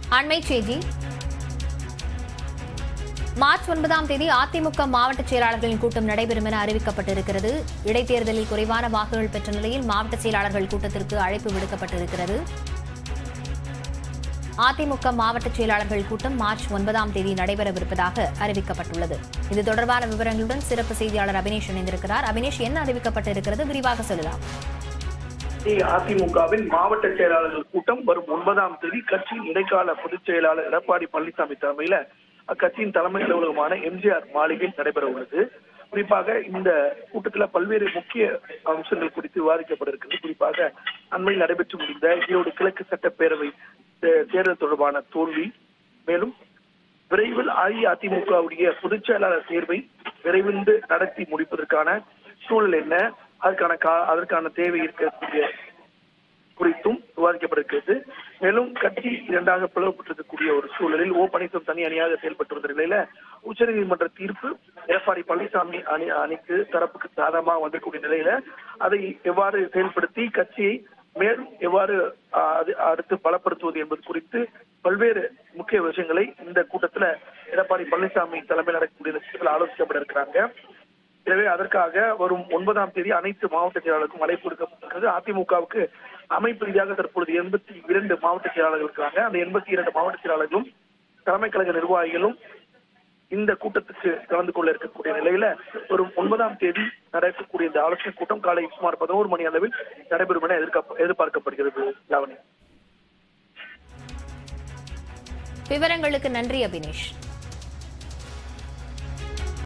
அண்மை செய்தி மார்ச் ஒன்பதாம் தேதி அதிமுக மாவட்ட செயலாளர்களின் கூட்டம் நடைபெறும் என அறிவிக்கப்பட்டிருக்கிறது இடைத்தேர்தலில் குறைவான வாக்குகள் பெற்ற நிலையில் மாவட்ட செயலாளர்கள் கூட்டத்திற்கு அழைப்பு விடுக்கப்பட்டிருக்கிறது அதிமுக மாவட்ட செயலாளர்கள் கூட்டம் மார்ச் ஒன்பதாம் தேதி நடைபெறவிருப்பதாக அறிவிக்கப்பட்டுள்ளது இது தொடர்பான விவரங்களுடன் சிறப்பு செய்தியாளர் அபினேஷ் இணைந்திருக்கிறார் அபினேஷ் என்ன அறிவிக்கப்பட்டிருக்கிறது விரிவாக சொல்லலாம் அதிமுகவின் மாவட்ட செயலாளர்கள் கூட்டம் வரும் ஒன்பதாம் தேதி கட்சியின் இடைக்கால பொதுச் செயலாளர் எடப்பாடி பழனிசாமி தலைமையில அக்கட்சியின் தலைமை அலுவலகமான எம்ஜிஆர் மாளிகையில் நடைபெற உள்ளது குறிப்பாக இந்த கூட்டத்துல பல்வேறு முக்கிய அம்சங்கள் குறித்து விவாதிக்கப்பட இருக்கிறது குறிப்பாக அண்மையில் நடைபெற்று முடிந்த ஈரோடு கிழக்கு சட்டப்பேரவை தே- தேர்தல் தொடர்பான தோல்வி மேலும் விரைவில் அஇஅதிமுகவுடைய பொதுச் செயலாளர் தேர்வை விரைந்து நடத்தி முடிப்பதற்கான சூழல் என்ன அதற்கான கா- அதற்கான தேவை இருக்கக்கூடிய குறித்தும் விவாதிக்கப்பட்டிருக்கிறது மேலும் கட்சி இரண்டாக பிளவுபட்டிருக்கக்கூடிய ஒரு சூழலில் ஓ பன்னீர்செல்வம் தனி அணியாக செயல்பட்டு வந்த நிலையில உச்சநீதிமன்ற தீர்ப்பு எடப்பாடி பழனிசாமி அணி அணிக்கு தரப்புக்கு சாதகமாக வந்திருக்கக்கூடிய நிலையில அதை எவ்வாறு செயல்படுத்தி கட்சியை மேலும் எவ்வாறு ஆ, அது அடுத்து பலப்படுத்துவது என்பது குறித்து பல்வேறு முக்கிய விஷயங்களை இந்த கூட்டத்துல எடப்பாடி பழனிசாமி தலைமையில் நடக்கக்கூடிய இந்த கூட்டத்தில் ஆலோசிக்கப்பட இருக்கிறாங்க எனவே அதற்காக வரும் ஒன்பதாம் தேதி அனைத்து மாவட்ட செயலாளருக்கும் அழைப்பு விடுக்கப்பட்டிருக்கிறது அதிமுகவுக்கு அமைப்பு ரீதியாக தற்பொழுது எண்பத்தி இரண்டு மாவட்ட செயலாளர்கள் இருக்காங்க அந்த எண்பத்தி இரண்டு மாவட்ட செயலாளர்களும் தலைமை கழக நிர்வாகிகளும் இந்த கூட்டத்துக்கு கலந்து கொள்ள இருக்கக்கூடிய நிலையில வரும் ஒன்பதாம் தேதி நடக்கக்கூடிய இந்த ஆலோசனை கூட்டம் காலை சுமார் பதினோரு மணி அளவில் நடைபெறும் என எதிர்க்க- எதிர்பார்க்கப்படுகிறது லாவணி விவரங்களுக்கு நன்றி அபினேஷ்